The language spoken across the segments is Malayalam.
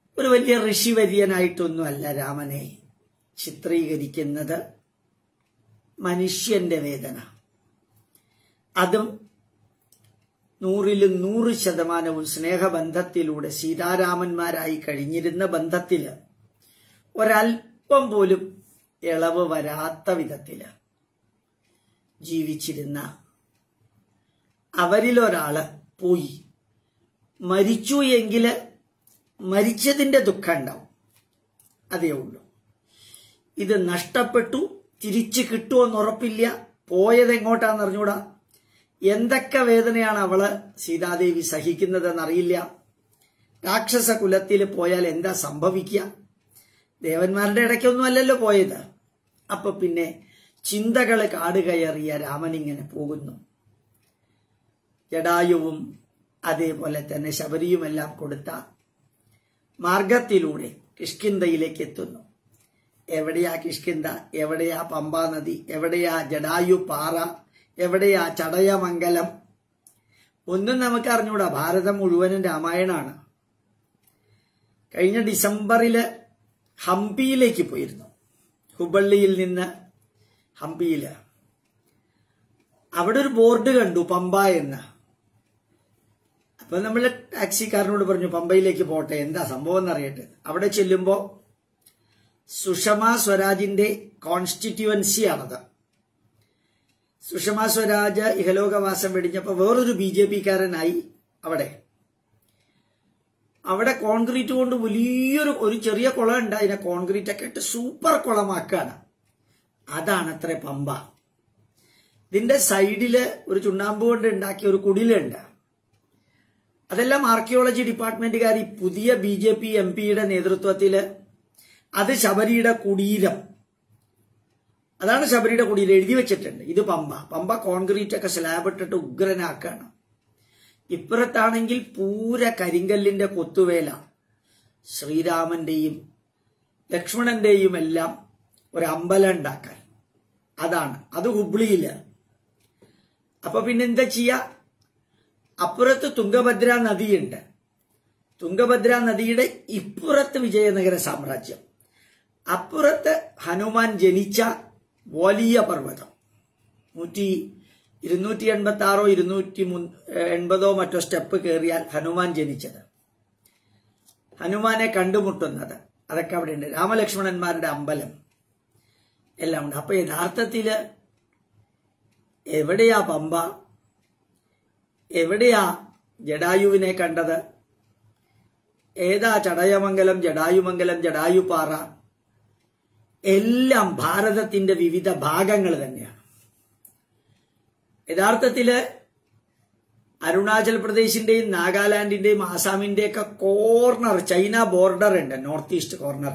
ഒരു വലിയ ഋഷിവര്യനായിട്ടൊന്നുമല്ല രാമനെ ചിത്രീകരിക്കുന്നത് മനുഷ്യന്റെ വേദന അതും നൂറിലും നൂറ് ശതമാനവും സ്നേഹബന്ധത്തിലൂടെ സീതാരാമന്മാരായി കഴിഞ്ഞിരുന്ന ബന്ധത്തില് ഒരൽപ്പം പോലും ഇളവ് വരാത്ത വിധത്തില് ജീവിച്ചിരുന്ന അവരിലൊരാള് പോയി മരിച്ചു എങ്കില് മരിച്ചതിന്റെ ദുഃഖം ഉണ്ടാവും അതേ ഉള്ളൂ ഇത് നഷ്ടപ്പെട്ടു തിരിച്ചു കിട്ടുമെന്ന് ഉറപ്പില്ല പോയത് എങ്ങോട്ടാന്ന് അറിഞ്ഞൂടാ എന്തൊക്കെ വേദനയാണ് അവള് സീതാദേവി സഹിക്കുന്നതെന്നറിയില്ല രാക്ഷസ കുലത്തിൽ പോയാൽ എന്താ സംഭവിക്കുക ദേവന്മാരുടെ ഇടയ്ക്കൊന്നും അല്ലല്ലോ പോയത് അപ്പൊ പിന്നെ ചിന്തകൾ കാടുകയറിയ രാമൻ ഇങ്ങനെ പോകുന്നു ജടായുവും അതേപോലെ തന്നെ ശബരിയുമെല്ലാം കൊടുത്ത മാർഗത്തിലൂടെ കിഷ്കിന്തയിലേക്ക് എത്തുന്നു എവിടെയാ കിഷ്കിന്ത എവിടെയാ പമ്പാ നദി എവിടെയാ ജടായു പാറ എവിടെയാ ചടയമംഗലം ഒന്നും നമുക്ക് അറിഞ്ഞൂടാ ഭാരതം മുഴുവനും രാമായണാണ് കഴിഞ്ഞ ഡിസംബറില് ഹംപിയിലേക്ക് പോയിരുന്നു ഹുബള്ളിയിൽ നിന്ന് ഹംപിയില് അവിടെ ഒരു ബോർഡ് കണ്ടു പമ്പ എന്ന് അപ്പൊ നമ്മൾ ടാക്സിക്കാരനോട് പറഞ്ഞു പമ്പയിലേക്ക് പോട്ടെ എന്താ സംഭവം എന്നറിയട്ടെ അവിടെ ചെല്ലുമ്പോ സുഷമ സ്വരാജിന്റെ കോൺസ്റ്റിറ്റ്യുവൻസി ആണത് സുഷമ സ്വരാജ് ഇഹലോകവാസം വെടിഞ്ഞപ്പോ വേറൊരു ബി ജെ പിക്കാരനായി അവിടെ അവിടെ കോൺക്രീറ്റ് കൊണ്ട് വലിയൊരു ഒരു ചെറിയ കുളം ഉണ്ട് അതിനെ കോൺക്രീറ്റ് ഒക്കെ ഇട്ട് സൂപ്പർ കുളമാക്കാണ് അതാണ് അത്ര പമ്പ ഇതിന്റെ സൈഡില് ഒരു ചുണ്ണാമ്പ് കൊണ്ട് ഉണ്ടാക്കിയ ഒരു കുടിലുണ്ട് അതെല്ലാം ആർക്കിയോളജി ഡിപ്പാർട്ട്മെന്റുകാർ ഈ പുതിയ ബി ജെ പി എം പിയുടെ നേതൃത്വത്തില് അത് ശബരിയുടെ കുടീരം അതാണ് ശബരിയുടെ കുടീരം എഴുതി വെച്ചിട്ടുണ്ട് ഇത് പമ്പ പമ്പ കോൺക്രീറ്റ് ഒക്കെ സ്ലാബ് ഇട്ടിട്ട് ഉഗ്രനാക്കാണ് ഇപ്പുറത്താണെങ്കിൽ പൂര കരിങ്കല്ലിന്റെ കൊത്തുവേല ശ്രീരാമന്റെയും ലക്ഷ്മണന്റെയും എല്ലാം ഒരു അമ്പലം ഉണ്ടാക്കാൻ അതാണ് അത് ഹുബ്ലിയില് അപ്പൊ പിന്നെ എന്താ ചെയ്യാ അപ്പുറത്ത് തുംഗഭദ്ര നദിയുണ്ട് തുംഗഭദ്ര നദിയുടെ ഇപ്പുറത്ത് വിജയനഗര സാമ്രാജ്യം അപ്പുറത്ത് ഹനുമാൻ ജനിച്ച വലിയ പർവ്വതം നൂറ്റി ഇരുന്നൂറ്റി എൺപത്തി ആറോ ഇരുന്നൂറ്റി എൺപതോ മറ്റോ സ്റ്റെപ്പ് കയറിയാൽ ഹനുമാൻ ജനിച്ചത് ഹനുമാനെ കണ്ടുമുട്ടുന്നത് അതൊക്കെ അവിടെയുണ്ട് രാമലക്ഷ്മണന്മാരുടെ അമ്പലം എല്ലാം ഉണ്ട് അപ്പൊ യഥാർത്ഥത്തില് എവിടെയാ പമ്പ എവിടെയാ ജഡായുവിനെ കണ്ടത് ഏതാ ചടയമംഗലം ജഡായുമംഗലം ജഡായുപാറ എല്ലാം ഭാരതത്തിന്റെ വിവിധ ഭാഗങ്ങൾ തന്നെയാണ് യഥാർത്ഥത്തില് അരുണാചൽ പ്രദേശിന്റെയും നാഗാലാൻഡിന്റെയും ആസാമിന്റെയും ഒക്കെ കോർണർ ചൈന ബോർഡർ ഉണ്ട് നോർത്ത് ഈസ്റ്റ് കോർണർ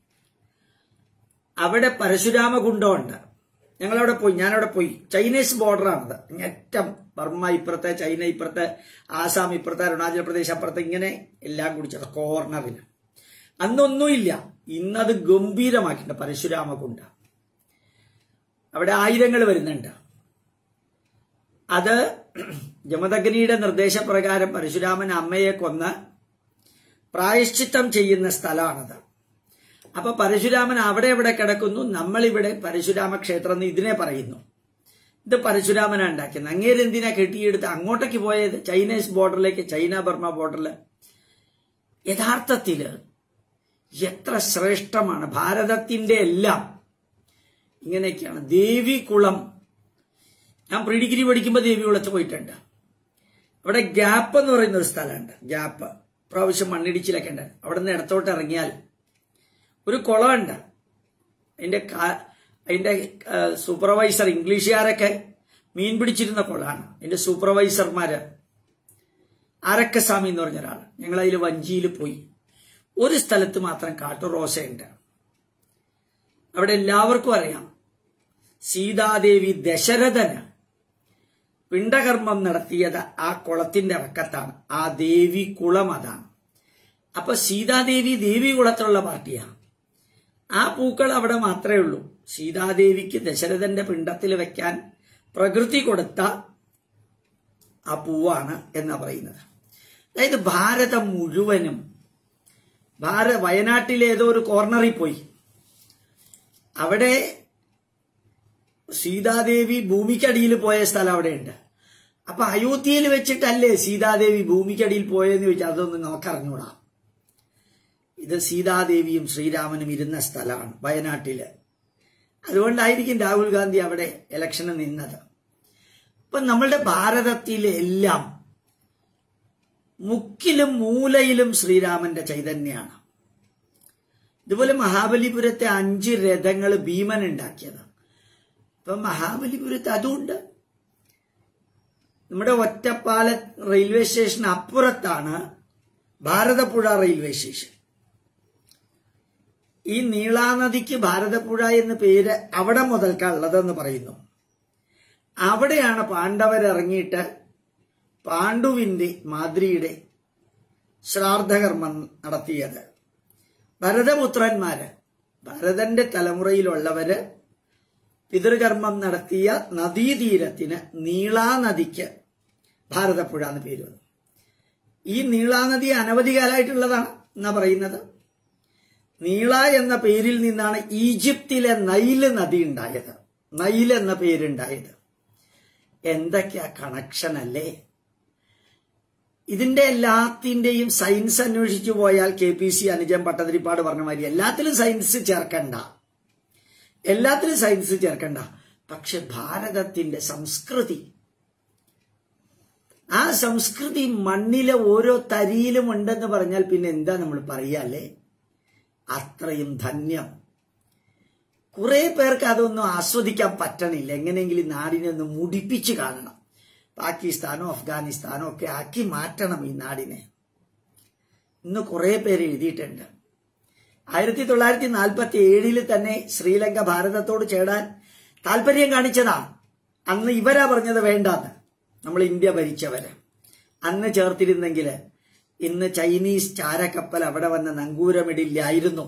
അവിടെ പരശുരാമകുണ്ടമുണ്ട് ഞങ്ങളവിടെ പോയി ഞാനവിടെ പോയി ചൈനീസ് ബോർഡറാണത് അങ്ങറ്റം ബർമ്മ ഇപ്പുറത്തെ ചൈന ഇപ്പുറത്തെ ആസാം ഇപ്പുറത്തെ അരുണാചൽ പ്രദേശ് അപ്പുറത്തെ ഇങ്ങനെ എല്ലാം കുടിച്ചത് കോർണറിൽ അന്നൊന്നുമില്ല ഇന്നത് ഗംഭീരമാക്കിയിട്ടുണ്ട് പരശുരാമകുണ്ട അവിടെ ആയിരങ്ങൾ വരുന്നുണ്ട് അത് ജമദഗ്നിയുടെ നിർദ്ദേശപ്രകാരം പരശുരാമൻ അമ്മയെ കൊന്ന് പ്രായശ്ചിത്തം ചെയ്യുന്ന സ്ഥലമാണത് അപ്പൊ പരശുരാമൻ അവിടെ എവിടെ കിടക്കുന്നു നമ്മളിവിടെ പരശുരാമ ക്ഷേത്രം എന്ന് ഇതിനെ പറയുന്നു ഇത് പരശുരാമനാ ഉണ്ടാക്കുന്നത് അങ്ങേരെന്തിനാ കെട്ടിയെടുത്ത് അങ്ങോട്ടേക്ക് പോയത് ചൈനീസ് ബോർഡറിലേക്ക് ചൈന ബർമ ബോർഡറിൽ യഥാർത്ഥത്തില് എത്ര ശ്രേഷ്ഠമാണ് ഭാരതത്തിന്റെ എല്ലാം ഇങ്ങനെയൊക്കെയാണ് ദേവികുളം ഞാൻ പ്രീ ഡിഗ്രി പഠിക്കുമ്പോൾ ദേവികുളത്ത് പോയിട്ടുണ്ട് അവിടെ ഗ്യാപ്പ് എന്ന് പറയുന്ന ഒരു സ്ഥലമുണ്ട് ഗ്യാപ്പ് പ്രാവശ്യം മണ്ണിടിച്ചിലൊക്കെ ഉണ്ട് അവിടെ നിന്ന് ഇടത്തോട്ട് ഇറങ്ങിയാൽ ഒരു കുളമുണ്ട് അതിന്റെ അതിന്റെ സൂപ്പർവൈസർ ഇംഗ്ലീഷുകാരൊക്കെ മീൻ പിടിച്ചിരുന്ന കുളമാണ് അതിന്റെ സൂപ്പർവൈസർമാര് അരക്കസ്വാമി എന്ന് പറഞ്ഞ ഒരാൾ ഞങ്ങൾ അതിൽ വഞ്ചിയിൽ പോയി ഒരു സ്ഥലത്ത് മാത്രം കാട്ടുറോസയുണ്ട് അവിടെ എല്ലാവർക്കും അറിയാം സീതാദേവി ദശരഥന് പിണ്ടകർമ്മം നടത്തിയത് ആ കുളത്തിന്റെ ഇറക്കത്താണ് ആ ദേവി കുളം അതാണ് അപ്പൊ സീതാദേവി ദേവി കുളത്തിലുള്ള പാർട്ടിയാണ് ആ പൂക്കൾ അവിടെ മാത്രമേ ഉള്ളൂ സീതാദേവിക്ക് ദശരഥന്റെ പിണ്ടത്തിൽ വെക്കാൻ പ്രകൃതി കൊടുത്ത ആ പൂവാണ് എന്ന് പറയുന്നത് അതായത് ഭാരതം മുഴുവനും ഭാര വയനാട്ടിലെ ഏതോ ഒരു കോർണറിൽ പോയി അവിടെ സീതാദേവി ഭൂമിക്കടിയിൽ പോയ സ്ഥലം അവിടെയുണ്ട് അപ്പൊ അയോധ്യയിൽ വെച്ചിട്ടല്ലേ സീതാദേവി ഭൂമിക്കടിയിൽ പോയെന്ന് ചോദിച്ചാൽ അതൊന്നും നോക്കറിഞ്ഞൂടാ ഇത് സീതാദേവിയും ശ്രീരാമനും ഇരുന്ന സ്ഥലമാണ് വയനാട്ടില് അതുകൊണ്ടായിരിക്കും രാഹുൽ ഗാന്ധി അവിടെ ഇലക്ഷന് നിന്നത് ഇപ്പൊ നമ്മളുടെ ഭാരതത്തിലെ എല്ലാം മുക്കിലും മൂലയിലും ശ്രീരാമന്റെ ചൈതന്യാണ് ഇതുപോലെ മഹാബലിപുരത്തെ അഞ്ച് രഥങ്ങൾ ഭീമൻ ഉണ്ടാക്കിയത് ഇപ്പൊ മഹാബലിപുരത്ത് അതുണ്ട് നമ്മുടെ ഒറ്റപ്പാല റെയിൽവേ സ്റ്റേഷൻ അപ്പുറത്താണ് ഭാരതപ്പുഴ റെയിൽവേ സ്റ്റേഷൻ ഈ നീളാനദിക്ക് ഭാരതപ്പുഴ എന്ന പേര് അവിടെ മുതൽക്കുള്ളതെന്ന് പറയുന്നു അവിടെയാണ് പാണ്ഡവരിറങ്ങിയിട്ട് പാണ്ഡുവിന്റെ മാദ്രിയുടെ ശ്രാദ്ധകർമ്മം നടത്തിയത് ഭരതപുത്രന്മാര് ഭരതന്റെ തലമുറയിലുള്ളവര് പിതൃകർമ്മം നടത്തിയ നദീതീരത്തിന് നീളാനദിക്ക് ഭാരതപ്പുഴ എന്ന് പേര് വന്നു ഈ നീളാനദി അനവധി കാലമായിട്ടുള്ളതാണ് എന്നാ പറയുന്നത് നീള എന്ന പേരിൽ നിന്നാണ് ഈജിപ്തിലെ നൈല് നദി ഉണ്ടായത് നൈൽ എന്ന പേരുണ്ടായത് എന്തൊക്കെയാ കണക്ഷൻ അല്ലേ ഇതിന്റെ എല്ലാത്തിന്റെയും സയൻസ് അന്വേഷിച്ചു പോയാൽ കെ പി സി അനുജൻ പട്ടതിരിപ്പാട് പറഞ്ഞ മാതിരി എല്ലാത്തിലും സയൻസ് ചേർക്കണ്ട എല്ലാത്തിലും സയൻസ് ചേർക്കണ്ട പക്ഷെ ഭാരതത്തിന്റെ സംസ്കൃതി ആ സംസ്കൃതി മണ്ണിലെ ഓരോ തരിയിലും ഉണ്ടെന്ന് പറഞ്ഞാൽ പിന്നെ എന്താ നമ്മൾ പറയാല്ലേ അത്രയും ധന്യം കുറെ പേർക്ക് അതൊന്നും ആസ്വദിക്കാൻ പറ്റണില്ല എങ്ങനെയെങ്കിലും നാടിനെ ഒന്ന് മുടിപ്പിച്ച് കാണണം പാകിസ്ഥാനോ അഫ്ഗാനിസ്ഥാനോ ഒക്കെ ആക്കി മാറ്റണം ഈ നാടിനെ ഇന്ന് കുറെ പേര് എഴുതിയിട്ടുണ്ട് ആയിരത്തി തൊള്ളായിരത്തി നാൽപ്പത്തി ഏഴില് തന്നെ ശ്രീലങ്ക ഭാരതത്തോട് ചേടാൻ താല്പര്യം കാണിച്ചതാ അന്ന് ഇവരാ പറഞ്ഞത് വേണ്ടാന്ന് നമ്മൾ ഇന്ത്യ ഭരിച്ചവര് അന്ന് ചേർത്തിരുന്നെങ്കിൽ ഇന്ന് ചൈനീസ് ചാരക്കപ്പൽ അവിടെ വന്ന് നങ്കൂരമിടില്ലായിരുന്നു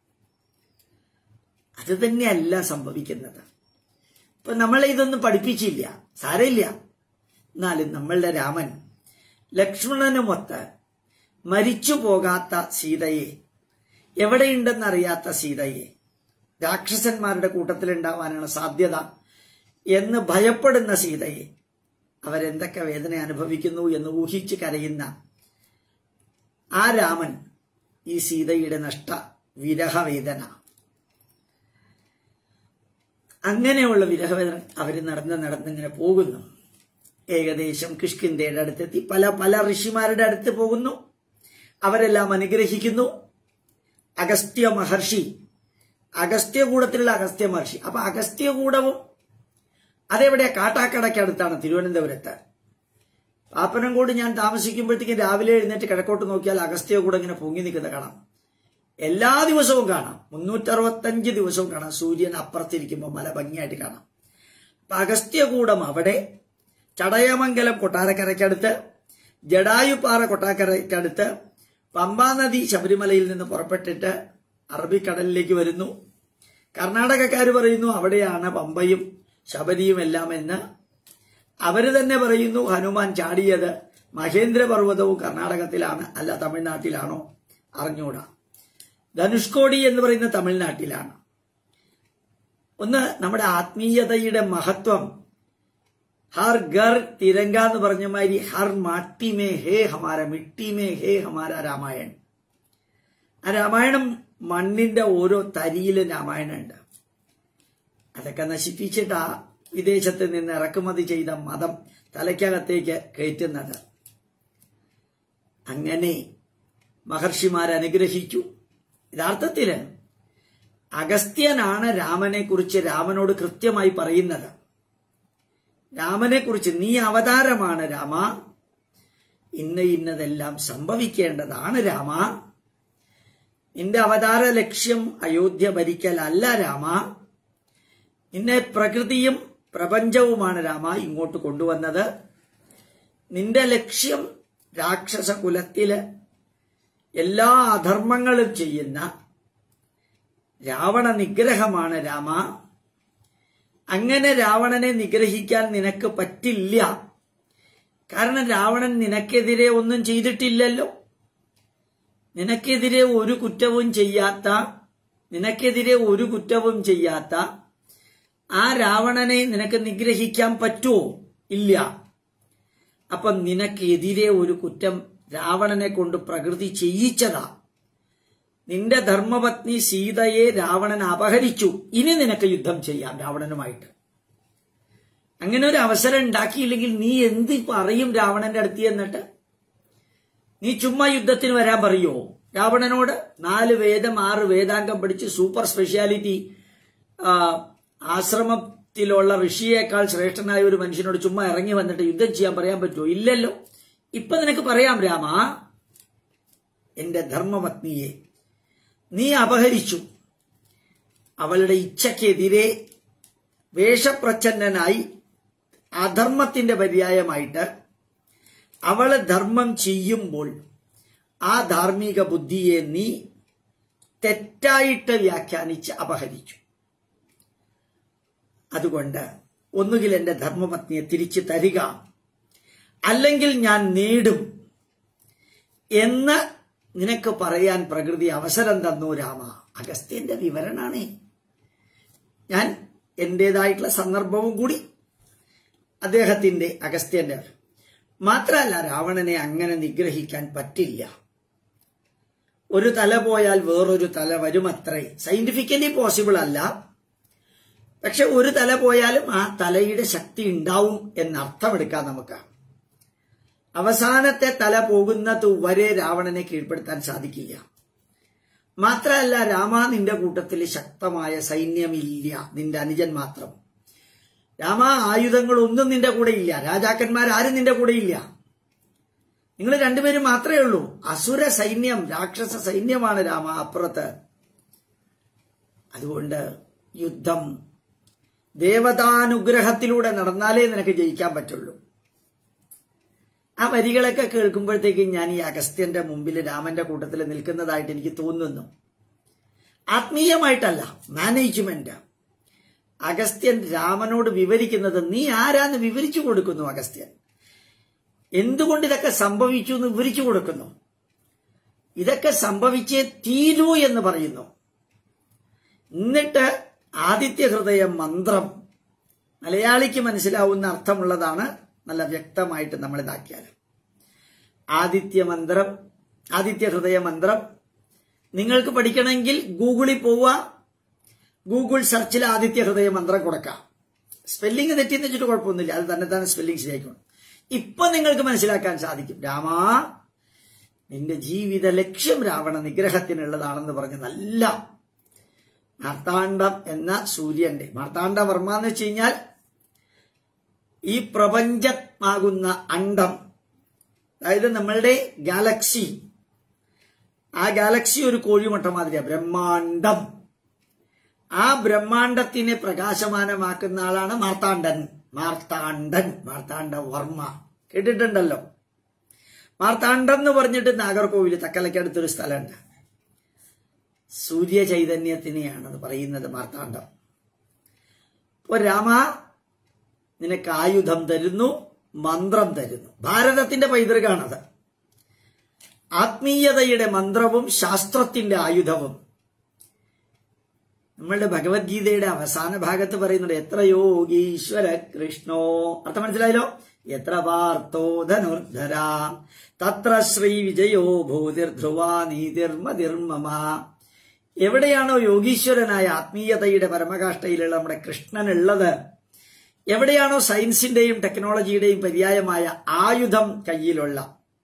അത് തന്നെയല്ല സംഭവിക്കുന്നത് ഇപ്പൊ നമ്മളെ ഇതൊന്നും പഠിപ്പിച്ചില്ല സാരമില്ല എന്നാലും നമ്മളുടെ രാമൻ ലക്ഷ്മണനുമൊത്ത് മരിച്ചു പോകാത്ത സീതയെ എവിടെയുണ്ടെന്നറിയാത്ത സീതയെ രാക്ഷസന്മാരുടെ കൂട്ടത്തിലുണ്ടാവാനാണ് സാധ്യത എന്ന് ഭയപ്പെടുന്ന സീതയെ അവരെന്തൊക്കെ വേദന അനുഭവിക്കുന്നു എന്ന് ഊഹിച്ച് കരയുന്ന ആ രാമൻ ഈ സീതയുടെ നഷ്ട വിരഹവേദന അങ്ങനെയുള്ള വിരഹവേദന അവർ നടന്ന് നടന്നിങ്ങനെ പോകുന്നു ഏകദേശം കിഷ്കിന്തയുടെ അടുത്തെത്തി പല പല ഋഷിമാരുടെ അടുത്ത് പോകുന്നു അവരെല്ലാം അനുഗ്രഹിക്കുന്നു അഗസ്ത്യ മഹർഷി അഗസ്ത്യകൂടത്തിലുള്ള അഗസ്ത്യ മഹർഷി അപ്പൊ അഗസ്ത്യകൂടവും അതെവിടെയാ കാട്ടാക്കടയ്ക്ക് അടുത്താണ് തിരുവനന്തപുരത്ത് പാപ്പനംകോട് ഞാൻ താമസിക്കുമ്പോഴത്തേക്കും രാവിലെ എഴുന്നേറ്റ് കിഴക്കോട്ട് നോക്കിയാൽ അഗസ്ത്യകൂടം ഇങ്ങനെ പൊങ്ങി നിൽക്കുന്ന കാണാം എല്ലാ ദിവസവും കാണാം മുന്നൂറ്ററുപത്തഞ്ച് ദിവസവും കാണാം സൂര്യൻ അപ്പുറത്തിരിക്കുമ്പോൾ മല ഭംഗിയായിട്ട് കാണാം അപ്പൊ അഗസ്ത്യകൂടം അവിടെ ചടയമംഗലം കൊട്ടാരക്കരയ്ക്കടുത്ത് ജഡായുപ്പാറ കൊട്ടാരക്കരയ്ക്കടുത്ത് പമ്പാ നദി ശബരിമലയിൽ നിന്ന് പുറപ്പെട്ടിട്ട് അറബിക്കടലിലേക്ക് വരുന്നു കർണാടകക്കാർ പറയുന്നു അവിടെയാണ് പമ്പയും ശബരിയും എല്ലാം എന്ന് അവര് തന്നെ പറയുന്നു ഹനുമാൻ ചാടിയത് മഹേന്ദ്രപർവ്വതവും കർണാടകത്തിലാണ് അല്ല തമിഴ്നാട്ടിലാണോ അറിഞ്ഞൂടാ ധനുഷ്കോടി എന്ന് പറയുന്ന തമിഴ്നാട്ടിലാണ് ഒന്ന് നമ്മുടെ ആത്മീയതയുടെ മഹത്വം ഹർ ഗർ തിരങ്ക എന്ന് പറഞ്ഞ മാതിരി ഹർ മാട്ടി മേ ഹേ ഹമാര മിട്ടി മേ ഹേ ഹമാര രാമായൺ ആ രാമായണം മണ്ണിന്റെ ഓരോ തരിയിലും രാമായണം ഉണ്ട് അതൊക്കെ നശിപ്പിച്ചിട്ടാ വിദേശത്ത് നിന്ന് ഇറക്കുമതി ചെയ്ത മതം തലയ്ക്കകത്തേക്ക് കയറ്റുന്നത് അങ്ങനെ മഹർഷിമാർ അനുഗ്രഹിച്ചു യഥാർത്ഥത്തില് അഗസ്ത്യനാണ് രാമനെ കുറിച്ച് രാമനോട് കൃത്യമായി പറയുന്നത് രാമനെ കുറിച്ച് നീ അവതാരമാണ് രാമ ഇന്ന ഇന്നതെല്ലാം സംഭവിക്കേണ്ടതാണ് രാമ നിന്റെ അവതാര ലക്ഷ്യം അയോധ്യ ഭരിക്കലല്ല രാമ നിന്നെ പ്രകൃതിയും പ്രപഞ്ചവുമാണ് രാമ ഇങ്ങോട്ട് കൊണ്ടുവന്നത് നിന്റെ ലക്ഷ്യം രാക്ഷസ കുലത്തില് എല്ലാ അധർമ്മങ്ങളും ചെയ്യുന്ന രാവണ നിഗ്രഹമാണ് രാമ അങ്ങനെ രാവണനെ നിഗ്രഹിക്കാൻ നിനക്ക് പറ്റില്ല കാരണം രാവണൻ നിനക്കെതിരെ ഒന്നും ചെയ്തിട്ടില്ലല്ലോ നിനക്കെതിരെ ഒരു കുറ്റവും ചെയ്യാത്ത നിനക്കെതിരെ ഒരു കുറ്റവും ചെയ്യാത്ത ആ രാവണനെ നിനക്ക് നിഗ്രഹിക്കാൻ പറ്റുമോ ഇല്ല അപ്പൊ നിനക്കെതിരെ ഒരു കുറ്റം രാവണനെ കൊണ്ട് പ്രകൃതി ചെയ്യിച്ചതാ നിന്റെ ധർമ്മപത്നി സീതയെ രാവണൻ അപഹരിച്ചു ഇനി നിനക്ക് യുദ്ധം ചെയ്യാം രാവണനുമായിട്ട് അങ്ങനെ ഒരു അവസരം ഉണ്ടാക്കിയില്ലെങ്കിൽ നീ എന്ത് പറയും രാവണന്റെ അടുത്ത് എന്നിട്ട് നീ ചുമ്മാ യുദ്ധത്തിന് വരാൻ പറയുമോ രാവണനോട് നാല് വേദം ആറ് വേദാംഗം പഠിച്ച് സൂപ്പർ സ്പെഷ്യാലിറ്റി ആ, ആശ്രമത്തിലുള്ള ഋഷിയേക്കാൾ ശ്രേഷ്ഠനായ ഒരു മനുഷ്യനോട് ചുമ്മാ ഇറങ്ങി വന്നിട്ട് യുദ്ധം ചെയ്യാൻ പറയാൻ പറ്റുമോ ഇല്ലല്ലോ ഇപ്പൊ നിനക്ക് പറയാം രാമ എന്റെ ധർമ്മപത്നിയെ നീ അപഹരിച്ചു അവളുടെ ഇച്ഛക്കെതിരെ വേഷപ്രച്ഛന്നനായി അധർമ്മത്തിന്റെ പര്യായമായിട്ട് അവള് ധർമ്മം ചെയ്യുമ്പോൾ ആ ധാർമ്മിക ബുദ്ധിയെ നീ തെറ്റായിട്ട് വ്യാഖ്യാനിച്ച് അപഹരിച്ചു അതുകൊണ്ട് ഒന്നുകിൽ എന്റെ ധർമ്മപത്നിയെ തിരിച്ചു തരിക അല്ലെങ്കിൽ ഞാൻ നേടും എന്ന് നിനക്ക് പറയാൻ പ്രകൃതി അവസരം തന്നു രാമ അഗസ്ത്യന്റെ വിവരണാണേ ഞാൻ എന്റേതായിട്ടുള്ള സന്ദർഭവും കൂടി അദ്ദേഹത്തിന്റെ അഗസ്ത്യന്റെ മാത്രമല്ല രാവണനെ അങ്ങനെ നിഗ്രഹിക്കാൻ പറ്റില്ല ഒരു തല പോയാൽ വേറൊരു തല വരുമത്രേ സയന്റിഫിക്കലി പോസിബിൾ അല്ല പക്ഷെ ഒരു തല പോയാലും ആ തലയുടെ ശക്തി ഉണ്ടാവും എന്നർത്ഥമെടുക്കാം നമുക്ക് അവസാനത്തെ തല പോകുന്നത് വരെ രാവണനെ കീഴ്പ്പെടുത്താൻ സാധിക്കില്ല മാത്രമല്ല രാമ നിന്റെ കൂട്ടത്തിൽ ശക്തമായ സൈന്യമില്ല നിന്റെ അനുജൻ മാത്രം രാമ ആയുധങ്ങളൊന്നും നിന്റെ കൂടെ ഇല്ല രാജാക്കന്മാരാരും നിന്റെ കൂടെ ഇല്ല നിങ്ങൾ രണ്ടുപേരും മാത്രമേ ഉള്ളൂ അസുര സൈന്യം രാക്ഷസ സൈന്യമാണ് രാമ അപ്പുറത്ത് അതുകൊണ്ട് യുദ്ധം ദേവതാനുഗ്രഹത്തിലൂടെ നടന്നാലേ നിനക്ക് ജയിക്കാൻ പറ്റുള്ളൂ ആ വരികളൊക്കെ കേൾക്കുമ്പോഴത്തേക്കും ഞാൻ ഈ അഗസ്ത്യന്റെ മുമ്പിൽ രാമന്റെ കൂട്ടത്തിൽ നിൽക്കുന്നതായിട്ട് എനിക്ക് തോന്നുന്നു ആത്മീയമായിട്ടല്ല മാനേജ്മെന്റ് അഗസ്ത്യൻ രാമനോട് വിവരിക്കുന്നത് നീ ആരാന്ന് വിവരിച്ചു കൊടുക്കുന്നു അഗസ്ത്യൻ എന്തുകൊണ്ട് ഇതൊക്കെ സംഭവിച്ചു എന്ന് വിവരിച്ചു കൊടുക്കുന്നു ഇതൊക്കെ സംഭവിച്ചേ തീരൂ എന്ന് പറയുന്നു എന്നിട്ട് ആദിത്യ ഹൃദയ മന്ത്രം മലയാളിക്ക് മനസ്സിലാവുന്ന അർത്ഥമുള്ളതാണ് നല്ല വ്യക്തമായിട്ട് നമ്മൾ ഇതാക്കിയാൽ ആദിത്യ മന്ത്രം ആദിത്യ ഹൃദയ മന്ത്രം നിങ്ങൾക്ക് പഠിക്കണമെങ്കിൽ ഗൂഗിളിൽ പോവുക ഗൂഗിൾ സെർച്ചിൽ ആദിത്യ ഹൃദയ മന്ത്രം കൊടുക്കാം സ്പെല്ലിംഗ് തെറ്റിന്ന് വെച്ചിട്ട് കുഴപ്പമൊന്നുമില്ല അത് തന്നെ തന്നെ സ്പെല്ലിംഗ് ശരിയാക്കണം ഇപ്പൊ നിങ്ങൾക്ക് മനസ്സിലാക്കാൻ സാധിക്കും രാമാ നിന്റെ ജീവിത ലക്ഷ്യം രാവണ നിഗ്രഹത്തിനുള്ളതാണെന്ന് പറഞ്ഞ് നല്ല മാർത്താണ്ഡം എന്ന സൂര്യന്റെ മാർത്താണ്ഡവർമ്മ എന്ന് വെച്ച് കഴിഞ്ഞാൽ ഈ പ്രപഞ്ചമാകുന്ന അണ്ടം അതായത് നമ്മളുടെ ഗാലക്സി ആ ഗാലക്സി ഒരു കോഴിമുട്ട മാതിരിയാ ബ്രഹ്മാണ്ടം ആ ബ്രഹ്മാണ്ടത്തിനെ പ്രകാശമാനമാക്കുന്ന ആളാണ് മാർത്താണ്ഡൻ മാർത്താണ്ഡൻ മാർത്താണ്ഡ വർമ്മ കേട്ടിട്ടുണ്ടല്ലോ മാർത്താണ്ഡം എന്ന് പറഞ്ഞിട്ട് നാഗർകോവിൽ തക്കലയ്ക്കടുത്തൊരു സ്ഥലമുണ്ട് സൂര്യ ചൈതന്യത്തിനെയാണ് അത് പറയുന്നത് മാർത്താണ്ഡം ഇപ്പൊ രാമ നിനക്ക് ആയുധം തരുന്നു മന്ത്രം തരുന്നു ഭാരതത്തിന്റെ പൈതൃകാണത് ആത്മീയതയുടെ മന്ത്രവും ശാസ്ത്രത്തിന്റെ ആയുധവും നമ്മളുടെ ഭഗവത്ഗീതയുടെ അവസാന ഭാഗത്ത് പറയുന്നുണ്ട് എത്ര യോഗീശ്വര കൃഷ്ണോ അർത്ഥം മനസ്സിലായല്ലോ എത്ര പാർത്ഥോ ധനുർധര തത്ര ശ്രീ വിജയോ ഭൂതിർധ്രുവാ നീതിർമതിർമമ എവിടെയാണോ യോഗീശ്വരനായ ആത്മീയതയുടെ പരമകാഷ്ഠയിലുള്ള നമ്മുടെ കൃഷ്ണനുള്ളത് എവിടെയാണോ സയൻസിന്റെയും ടെക്നോളജിയുടെയും പര്യായമായ ആയുധം കയ്യിലുള്ള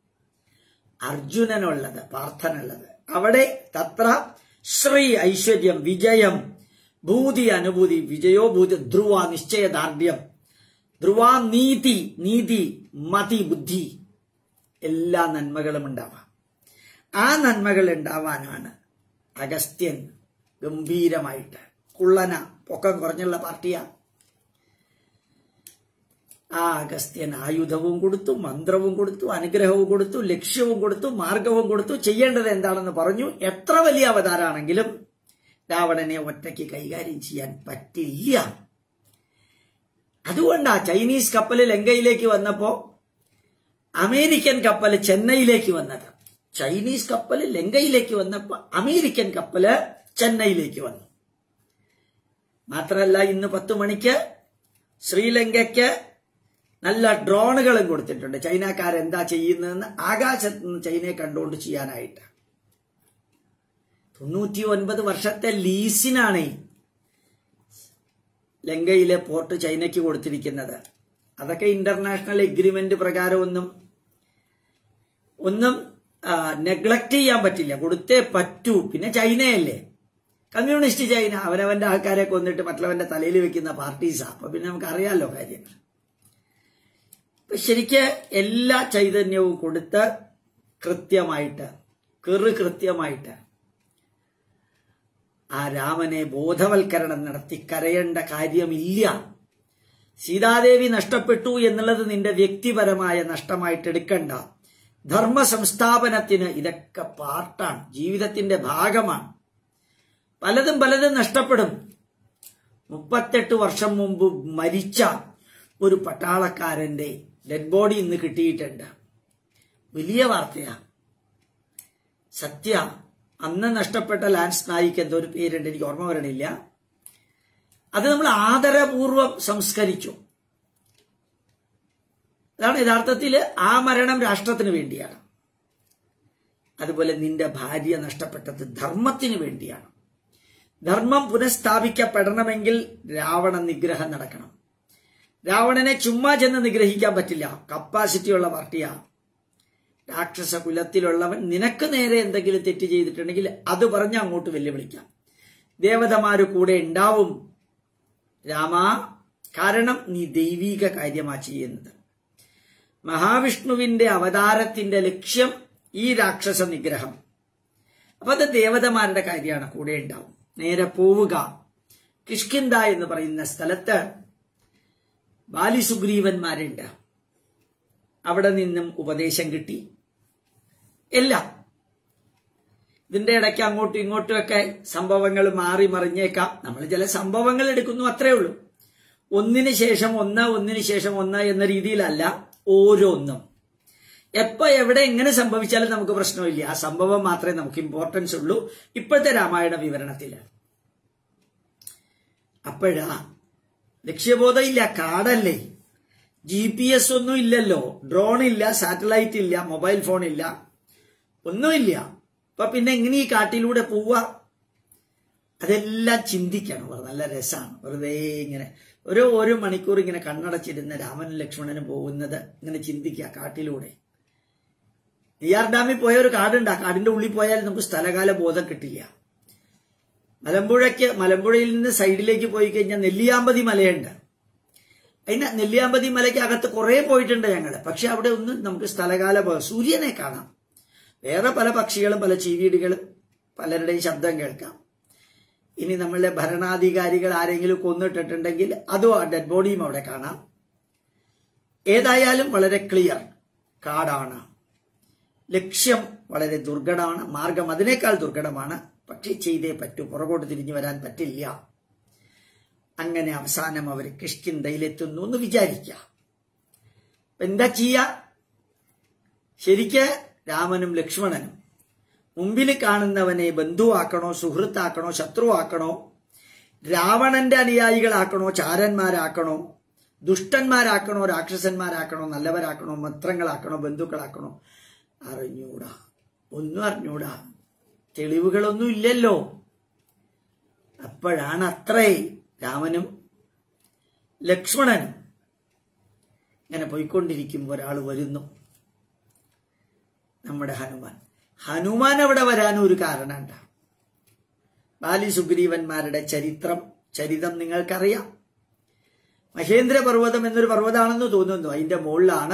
അർജുനനുള്ളത് പാർത്ഥനുള്ളത് അവിടെ തത്ര ശ്രീ ഐശ്വര്യം വിജയം ഭൂതി അനുഭൂതി വിജയോ ഭൂതി ധ്രുവ നിശ്ചയദാർഢ്യം ധ്രുവ നീതി നീതി മതി ബുദ്ധി എല്ലാ നന്മകളും ഉണ്ടാവാം ആ നന്മകൾ ഉണ്ടാവാനാണ് അഗസ്ത്യൻ ഗംഭീരമായിട്ട് കുള്ളന പൊക്കം കുറഞ്ഞുള്ള പാർട്ടിയാ ആ അഗസ്ത്യൻ ആയുധവും കൊടുത്തു മന്ത്രവും കൊടുത്തു അനുഗ്രഹവും കൊടുത്തു ലക്ഷ്യവും കൊടുത്തു മാർഗവും കൊടുത്തു ചെയ്യേണ്ടത് എന്താണെന്ന് പറഞ്ഞു എത്ര വലിയ അവതാരാണെങ്കിലും രാവണനെ ഒറ്റയ്ക്ക് കൈകാര്യം ചെയ്യാൻ പറ്റില്ല അതുകൊണ്ടാ ചൈനീസ് കപ്പൽ ലങ്കയിലേക്ക് വന്നപ്പോ അമേരിക്കൻ കപ്പൽ ചെന്നൈയിലേക്ക് വന്നത് ചൈനീസ് കപ്പല് ലങ്കയിലേക്ക് വന്നപ്പോ അമേരിക്കൻ കപ്പല് ചെന്നൈയിലേക്ക് വന്നു മാത്രമല്ല ഇന്ന് പത്തു മണിക്ക് ശ്രീലങ്കയ്ക്ക് നല്ല ഡ്രോണുകളും കൊടുത്തിട്ടുണ്ട് ചൈനക്കാരെന്താ ചെയ്യുന്നതെന്ന് ആകാശത്ത് നിന്ന് ചൈനയെ കണ്ടുകൊണ്ട് ചെയ്യാനായിട്ട് തൊണ്ണൂറ്റി ഒൻപത് വർഷത്തെ ലീസിനാണ് ലങ്കയിലെ പോർട്ട് ചൈനയ്ക്ക് കൊടുത്തിരിക്കുന്നത് അതൊക്കെ ഇന്റർനാഷണൽ എഗ്രിമെന്റ് പ്രകാരം ഒന്നും ഒന്നും നെഗ്ലക്ട് ചെയ്യാൻ പറ്റില്ല കൊടുത്തേ പറ്റൂ പിന്നെ ചൈനയല്ലേ കമ്മ്യൂണിസ്റ്റ് ചൈന അവനവന്റെ ആൾക്കാരെ കൊന്നിട്ട് മറ്റുള്ളവന്റെ തലയിൽ വെക്കുന്ന പാർട്ടീസാ അപ്പൊ പിന്നെ നമുക്ക് അറിയാമല്ലോ കാര്യങ്ങൾ അപ്പൊ ശരിക്ക് എല്ലാ ചൈതന്യവും കൊടുത്ത് കൃത്യമായിട്ട് കെറു കൃത്യമായിട്ട് ആ രാമനെ ബോധവൽക്കരണം നടത്തി കരയേണ്ട കാര്യമില്ല സീതാദേവി നഷ്ടപ്പെട്ടു എന്നുള്ളത് നിന്റെ വ്യക്തിപരമായ നഷ്ടമായിട്ട് എടുക്കണ്ട ധർമ്മ സംസ്ഥാപനത്തിന് ഇതൊക്കെ പാർട്ടാണ് ജീവിതത്തിന്റെ ഭാഗമാണ് പലതും പലതും നഷ്ടപ്പെടും മുപ്പത്തെട്ട് വർഷം മുമ്പ് മരിച്ച ഒരു പട്ടാളക്കാരന്റെ ഡെഡ് ബോഡി ഇന്ന് കിട്ടിയിട്ടുണ്ട് വലിയ വാർത്തയാ സത്യ അന്ന് നഷ്ടപ്പെട്ട ലാൻസ് നായിക്ക് എന്തോ ഒരു പേരുണ്ട് എനിക്ക് ഓർമ്മ വരണില്ല അത് നമ്മൾ ആദരപൂർവം സംസ്കരിച്ചു അതാണ് യഥാർത്ഥത്തിൽ ആ മരണം രാഷ്ട്രത്തിന് വേണ്ടിയാണ് അതുപോലെ നിന്റെ ഭാര്യ നഷ്ടപ്പെട്ടത് ധർമ്മത്തിന് വേണ്ടിയാണ് ധർമ്മം പുനഃസ്ഥാപിക്കപ്പെടണമെങ്കിൽ രാവണ നിഗ്രഹം നടക്കണം രാവണനെ ചുമ്മാ ചെന്ന് നിഗ്രഹിക്കാൻ പറ്റില്ല കപ്പാസിറ്റി ഉള്ള പാർട്ടിയാ രാക്ഷസ കുലത്തിലുള്ളവൻ നിനക്ക് നേരെ എന്തെങ്കിലും തെറ്റ് ചെയ്തിട്ടുണ്ടെങ്കിൽ അത് പറഞ്ഞ് അങ്ങോട്ട് വെല്ലുവിളിക്കാം ദേവതമാര് കൂടെ ഉണ്ടാവും രാമ കാരണം നീ ദൈവീക കാര്യമാ ചെയ്യുന്നത് മഹാവിഷ്ണുവിന്റെ അവതാരത്തിന്റെ ലക്ഷ്യം ഈ രാക്ഷസ നിഗ്രഹം അപ്പൊ അത് ദേവതമാരുടെ കാര്യമാണ് കൂടെ ഉണ്ടാവും നേരെ പോവുക കിഷ്കിന്ദ എന്ന് പറയുന്ന സ്ഥലത്ത് ബാലിസുഗ്രീവന്മാരുണ്ട് അവിടെ നിന്നും ഉപദേശം കിട്ടി എല്ലാം ഇതിന്റെ ഇടയ്ക്ക് അങ്ങോട്ടും ഇങ്ങോട്ടും ഒക്കെ സംഭവങ്ങൾ മാറി മറിഞ്ഞേക്കാം നമ്മൾ ചില സംഭവങ്ങൾ എടുക്കുന്നു അത്രേ ഉള്ളൂ ഒന്നിന് ശേഷം ഒന്ന് ഒന്നിന് ശേഷം ഒന്ന് എന്ന രീതിയിലല്ല ഓരോന്നും എപ്പോ എവിടെ എങ്ങനെ സംഭവിച്ചാലും നമുക്ക് പ്രശ്നമില്ല ആ സംഭവം മാത്രമേ നമുക്ക് ഇമ്പോർട്ടൻസ് ഉള്ളൂ ഇപ്പോഴത്തെ രാമായണ വിവരണത്തിൽ അപ്പോഴാ ലക്ഷ്യബോധം ഇല്ല കാടല്ലേ ജി പി എസ് ഒന്നും ഇല്ലല്ലോ ഡ്രോൺ ഇല്ല സാറ്റലൈറ്റ് ഇല്ല മൊബൈൽ ഫോൺ ഇല്ല ഒന്നുമില്ല അപ്പൊ പിന്നെ എങ്ങനെ ഈ കാട്ടിലൂടെ പോവുക അതെല്ലാം ചിന്തിക്കണം വളരെ നല്ല രസമാണ് വെറുതെ ഇങ്ങനെ ഒരു ഒരു മണിക്കൂർ ഇങ്ങനെ കണ്ണടച്ചിരുന്ന രാമനും ലക്ഷ്മണനും പോകുന്നത് ഇങ്ങനെ ചിന്തിക്കുക കാട്ടിലൂടെ നെയ്യാർ ഡാമിൽ പോയ ഒരു കാടുണ്ട് ആ കാടിന്റെ ഉള്ളിൽ പോയാൽ നമുക്ക് സ്ഥലകാല ബോധം കിട്ടില്ല മലമ്പുഴയ്ക്ക് മലമ്പുഴയിൽ നിന്ന് സൈഡിലേക്ക് പോയി കഴിഞ്ഞാൽ നെല്ലിയാമ്പതി മലയുണ്ട് അതിന് നെല്ലിയാമ്പതി മലയ്ക്ക് അകത്ത് കുറെ പോയിട്ടുണ്ട് ഞങ്ങൾ പക്ഷെ അവിടെ ഒന്നും നമുക്ക് സ്ഥലകാല ബോധം സൂര്യനെ കാണാം വേറെ പല പക്ഷികളും പല ചീവീടുകളും പലരുടെയും ശബ്ദം കേൾക്കാം ഇനി നമ്മളുടെ ഭരണാധികാരികൾ ആരെങ്കിലും കൊന്നിട്ടിട്ടുണ്ടെങ്കിൽ അതും ആ ഡെഡ് ബോഡിയും അവിടെ കാണാം ഏതായാലും വളരെ ക്ലിയർ കാടാണ് ലക്ഷ്യം വളരെ ദുർഘടമാണ് മാർഗം അതിനേക്കാൾ ദുർഘടമാണ് പക്ഷെ ചെയ്തേ പറ്റൂ പുറകോട്ട് തിരിഞ്ഞു വരാൻ പറ്റില്ല അങ്ങനെ അവസാനം അവർ കിഷ്കിന്തയിലെത്തുന്നു എന്ന് വിചാരിക്കാം എന്താ ചെയ്യ ശരിക്ക് രാമനും ലക്ഷ്മണനും മുമ്പിൽ കാണുന്നവനെ ബന്ധുവാക്കണോ സുഹൃത്താക്കണോ ശത്രുവാക്കണോ രാവണന്റെ അനുയായികളാക്കണോ ചാരന്മാരാക്കണോ ദുഷ്ടന്മാരാക്കണോ രാക്ഷസന്മാരാക്കണോ നല്ലവരാക്കണോ മിത്രങ്ങളാക്കണോ ബന്ധുക്കളാക്കണോ അറിഞ്ഞൂടാ ഒന്നും അറിഞ്ഞൂടാ തെളിവുകളൊന്നും ഇല്ലല്ലോ അപ്പോഴാണ് അത്രേ രാമനും ലക്ഷ്മണനും ഇങ്ങനെ പോയിക്കൊണ്ടിരിക്കുമ്പോൾ ഒരാൾ വരുന്നു നമ്മുടെ ഹനുമാൻ ഹനുമാൻ അവിടെ വരാനും ഒരു കാരണമുണ്ട് ബാലി സുഗ്രീവന്മാരുടെ ചരിത്രം ചരിതം നിങ്ങൾക്കറിയാം മഹേന്ദ്ര പർവ്വതം എന്നൊരു പർവ്വതമാണെന്ന് തോന്നുന്നു അതിന്റെ മുകളിലാണ്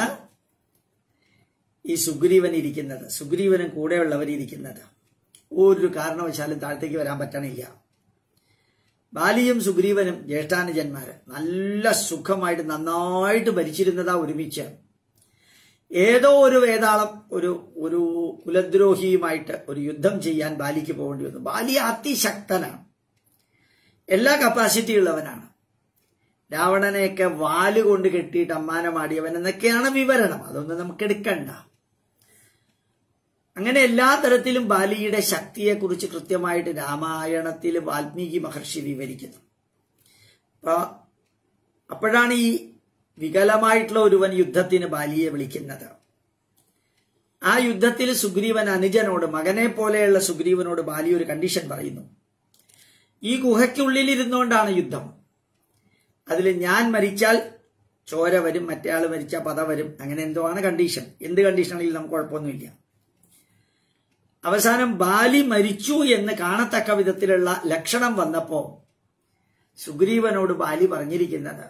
ഈ സുഗ്രീവൻ ഇരിക്കുന്നത് സുഗ്രീവനും കൂടെയുള്ളവർ ഇരിക്കുന്നത് ഒരു കാരണവശാലും താഴത്തേക്ക് വരാൻ പറ്റണില്ല ബാലിയും സുഗ്രീവനും ജ്യേഷ്ഠാനുജന്മാര് നല്ല സുഖമായിട്ട് നന്നായിട്ട് ഭരിച്ചിരുന്നതാ ഒരുമിച്ച് ഏതോ ഒരു വേതാളം ഒരു ഒരു കുലദ്രോഹിയുമായിട്ട് ഒരു യുദ്ധം ചെയ്യാൻ ബാലിക്ക് പോകേണ്ടി വന്നു ബാലി അതിശക്തനാണ് എല്ലാ കപ്പാസിറ്റി ഉള്ളവനാണ് രാവണനെയൊക്കെ വാല് കൊണ്ട് കെട്ടിയിട്ട് അമ്മാനമാടിയവൻ എന്നൊക്കെയാണ് വിവരണം അതൊന്നും നമുക്ക് എടുക്കണ്ട അങ്ങനെ എല്ലാ തരത്തിലും ബാലിയുടെ ശക്തിയെക്കുറിച്ച് കൃത്യമായിട്ട് രാമായണത്തിൽ വാൽമീകി മഹർഷി വിവരിക്കുന്നു അപ്പൊ അപ്പോഴാണ് ഈ വികലമായിട്ടുള്ള ഒരുവൻ യുദ്ധത്തിന് ബാലിയെ വിളിക്കുന്നത് ആ യുദ്ധത്തിൽ സുഗ്രീവൻ അനുജനോട് മകനെ പോലെയുള്ള സുഗ്രീവനോട് ബാലി ഒരു കണ്ടീഷൻ പറയുന്നു ഈ ഗുഹയ്ക്കുള്ളിൽ ഇരുന്നുകൊണ്ടാണ് യുദ്ധം അതിൽ ഞാൻ മരിച്ചാൽ ചോര വരും മറ്റേ ആൾ മരിച്ചാൽ പത വരും അങ്ങനെ എന്തോ ആണ് കണ്ടീഷൻ എന്ത് കണ്ടീഷനാണെങ്കിലും നമുക്ക് കുഴപ്പമൊന്നുമില്ല അവസാനം ബാലി മരിച്ചു എന്ന് കാണത്തക്ക വിധത്തിലുള്ള ലക്ഷണം വന്നപ്പോ സുഗ്രീവനോട് ബാലി പറഞ്ഞിരിക്കുന്നത്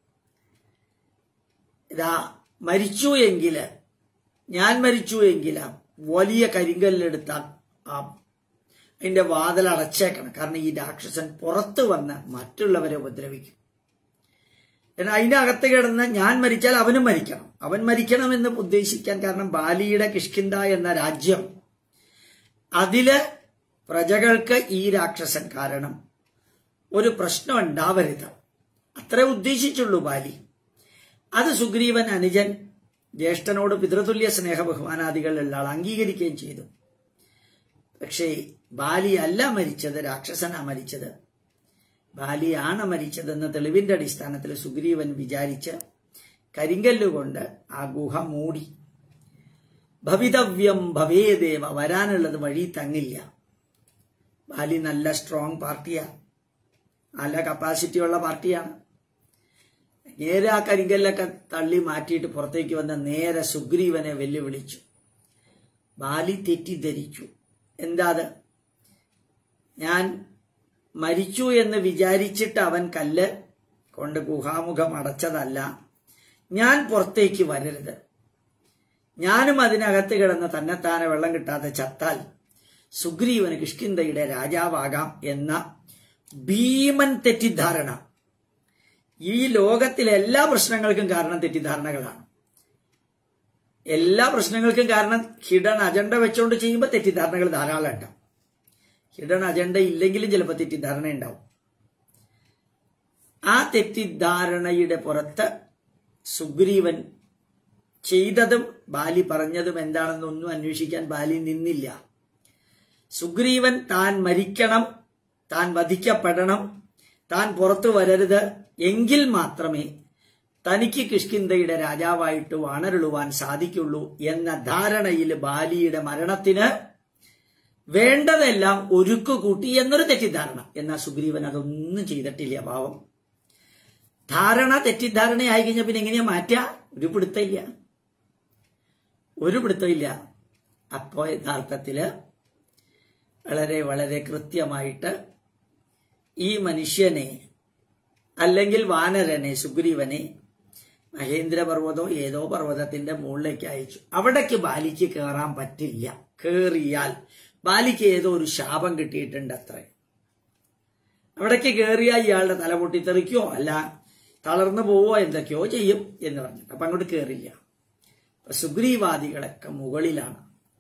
ഇതാ മരിച്ചു എങ്കില് ഞാൻ മരിച്ചു എങ്കിൽ വലിയ കരിങ്കല്ലെടുത്ത ആ അതിന്റെ വാതിൽ അടച്ചേക്കണം കാരണം ഈ രാക്ഷസൻ പുറത്തു വന്ന് മറ്റുള്ളവരെ ഉപദ്രവിക്കും എന്നാൽ അതിന്റെ അകത്ത് കിടന്ന് ഞാൻ മരിച്ചാൽ അവനും മരിക്കണം അവൻ മരിക്കണമെന്ന് ഉദ്ദേശിക്കാൻ കാരണം ബാലിയുടെ കിഷ്കിന്ത എന്ന രാജ്യം അതില് പ്രജകൾക്ക് ഈ രാക്ഷസൻ കാരണം ഒരു പ്രശ്നം ഉണ്ടാവരുത് അത്രേ ഉദ്ദേശിച്ചുള്ളൂ ബാലി അത് സുഗ്രീവൻ അനുജൻ ജ്യേഷ്ഠനോട് പിതൃതുല്യ സ്നേഹ ബഹുമാനാദികളുള്ള ആൾ അംഗീകരിക്കുകയും ചെയ്തു പക്ഷേ ബാലി അല്ല മരിച്ചത് രാക്ഷസനാ മരിച്ചത് ബാലിയാണ് മരിച്ചതെന്ന തെളിവിന്റെ അടിസ്ഥാനത്തിൽ സുഗ്രീവൻ വിചാരിച്ച് കരിങ്കല്ലുകൊണ്ട് ആ ഗുഹ മൂടി ഭവിതവ്യം ഭവേദേവ വരാനുള്ളത് വഴി തങ്ങില്ല ബാലി നല്ല സ്ട്രോങ് പാർട്ടിയാ നല്ല കപ്പാസിറ്റി ഉള്ള പാർട്ടിയാണ് നേരെ ആ കരിങ്കല്ലൊക്കെ തള്ളി മാറ്റിയിട്ട് പുറത്തേക്ക് വന്ന നേരെ സുഗ്രീവനെ വെല്ലുവിളിച്ചു ബാലി തെറ്റിദ്ധരിച്ചു എന്താത് ഞാൻ മരിച്ചു എന്ന് വിചാരിച്ചിട്ട് അവൻ കല്ല് കൊണ്ട് ഗുഹാമുഖം അടച്ചതല്ല ഞാൻ പുറത്തേക്ക് വരരുത് ഞാനും അതിനകത്ത് കിടന്ന് തന്നെത്താനെ വെള്ളം കിട്ടാതെ ചത്താൽ സുഗ്രീവന് കിഷ്കിന്തയുടെ രാജാവാകാം എന്ന ഭീമൻ തെറ്റിദ്ധാരണ ഈ ലോകത്തിലെ എല്ലാ പ്രശ്നങ്ങൾക്കും കാരണം തെറ്റിദ്ധാരണകളാണ് എല്ലാ പ്രശ്നങ്ങൾക്കും കാരണം ഹിഡൻ അജണ്ട വെച്ചുകൊണ്ട് ചെയ്യുമ്പോൾ തെറ്റിദ്ധാരണകൾ ധാരാളം ഉണ്ടാവും ഹിഡൻ അജണ്ട ഇല്ലെങ്കിലും ചിലപ്പോൾ തെറ്റിദ്ധാരണ ഉണ്ടാവും ആ തെറ്റിദ്ധാരണയുടെ പുറത്ത് സുഗ്രീവൻ ചെയ്തതും ബാലി പറഞ്ഞതും എന്താണെന്നൊന്നും അന്വേഷിക്കാൻ ബാലി നിന്നില്ല സുഗ്രീവൻ താൻ മരിക്കണം താൻ വധിക്കപ്പെടണം താൻ പുറത്തു വരരുത് എങ്കിൽ മാത്രമേ തനിക്ക് കിഷ്കിന്തയുടെ രാജാവായിട്ട് വാണരുളുവാൻ സാധിക്കുള്ളൂ എന്ന ധാരണയിൽ ബാലിയുടെ മരണത്തിന് വേണ്ടതെല്ലാം ഒരുക്കു കൂട്ടി എന്നൊരു തെറ്റിദ്ധാരണ എന്നാൽ സുഗ്രീവൻ അതൊന്നും ചെയ്തിട്ടില്ല പാവം ധാരണ തെറ്റിദ്ധാരണയായി കഴിഞ്ഞാൽ പിന്നെ എങ്ങനെയാ മാറ്റുക ഒരു പിടുത്തമില്ല ഒരു പിടുത്തമില്ല അപ്പോ യഥാർത്ഥത്തില് വളരെ വളരെ കൃത്യമായിട്ട് ഈ മനുഷ്യനെ അല്ലെങ്കിൽ വാനരനെ സുഗ്രീവനെ മഹേന്ദ്രപർവ്വതോ ഏതോ പർവ്വതത്തിന്റെ മുകളിലേക്ക് അയച്ചു അവിടേക്ക് ബാലിക്ക് കയറാൻ പറ്റില്ല കേറിയാൽ ബാലിക്ക് ഏതോ ഒരു ശാപം കിട്ടിയിട്ടുണ്ട് അത്രേ അവിടേക്ക് കയറിയാൽ ഇയാളുടെ തല പൊട്ടിത്തെറിക്കോ അല്ല തളർന്നു പോവോ എന്തൊക്കെയോ ചെയ്യും എന്ന് പറഞ്ഞു അപ്പൊ അങ്ങോട്ട് കയറില്ല അപ്പൊ സുഗ്രീവാദികളൊക്കെ മുകളിലാണ്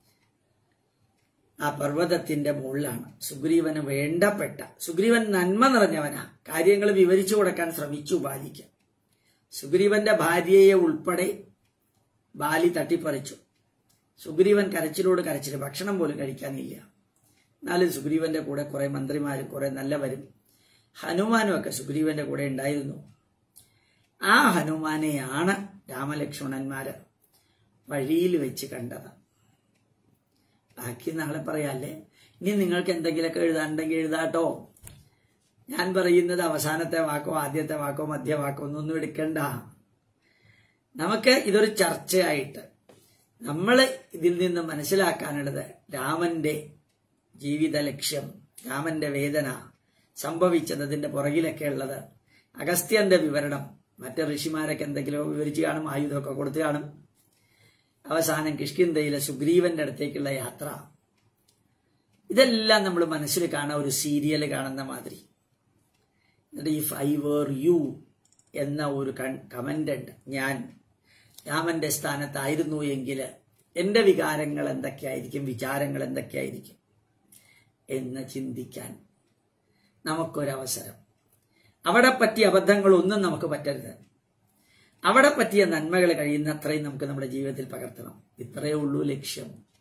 ആ പർവ്വതത്തിന്റെ മുകളിലാണ് സുഗ്രീവന് വേണ്ടപ്പെട്ട സുഗ്രീവൻ നന്മ നിറഞ്ഞവനാ കാര്യങ്ങൾ വിവരിച്ചു കൊടുക്കാൻ ശ്രമിച്ചു ബാലിക്ക് സുഗ്രീവന്റെ ഭാര്യയെ ഉൾപ്പെടെ ബാലി തട്ടിപ്പറിച്ചു സുഗ്രീവൻ കരച്ചിലോട് കരച്ചിൽ ഭക്ഷണം പോലും കഴിക്കാനില്ല എന്നാലും സുഗ്രീവന്റെ കൂടെ കുറെ മന്ത്രിമാരും കുറെ നല്ലവരും ഹനുമാനും ഒക്കെ സുഗ്രീവന്റെ കൂടെ ഉണ്ടായിരുന്നു ആ ഹനുമാനെയാണ് രാമലക്ഷ്മണന്മാര് വഴിയിൽ വെച്ച് കണ്ടത് ബാക്കി നാളെ പറയാല്ലേ ഇനി നിങ്ങൾക്ക് എന്തെങ്കിലുമൊക്കെ എഴുതാണ്ടെങ്കിൽ എഴുതാട്ടോ ഞാൻ പറയുന്നത് അവസാനത്തെ വാക്കോ ആദ്യത്തെ വാക്കോ മധ്യവാക്കോ ഒന്നൊന്നും എടുക്കണ്ട നമുക്ക് ഇതൊരു ചർച്ചയായിട്ട് നമ്മൾ ഇതിൽ നിന്ന് മനസ്സിലാക്കാനുള്ളത് രാമന്റെ ജീവിത ലക്ഷ്യം രാമന്റെ വേദന സംഭവിച്ചത് അതിന്റെ പുറകിലൊക്കെ ഉള്ളത് അഗസ്ത്യന്റെ വിവരണം മറ്റ് ഋഷിമാരൊക്കെ എന്തെങ്കിലും വിവരിച്ച് കാണും ആയുധമൊക്കെ കൊടുത്തു കാണും അവസാനം കിഷ്കിന്തയിലെ സുഗ്രീവന്റെ അടുത്തേക്കുള്ള യാത്ര ഇതെല്ലാം നമ്മൾ മനസ്സിൽ കാണാൻ ഒരു സീരിയൽ കാണുന്ന മാതിരി എന്നിട്ട് ഇഫ് ഐ വേർ യു എന്ന ഒരു കമന്റ് ഉണ്ട് ഞാൻ രാമന്റെ സ്ഥാനത്തായിരുന്നു എങ്കിൽ എന്റെ വികാരങ്ങൾ എന്തൊക്കെയായിരിക്കും വിചാരങ്ങൾ എന്തൊക്കെയായിരിക്കും എന്ന് ചിന്തിക്കാൻ നമുക്കൊരവസരം അവിടെ പറ്റിയ അബദ്ധങ്ങളൊന്നും നമുക്ക് പറ്റരുത് അവിടെ പറ്റിയ നന്മകൾ കഴിയുന്നത്രയും നമുക്ക് നമ്മുടെ ജീവിതത്തിൽ പകർത്തണം ഇത്രയേ ഉള്ളൂ ലക്ഷ്യം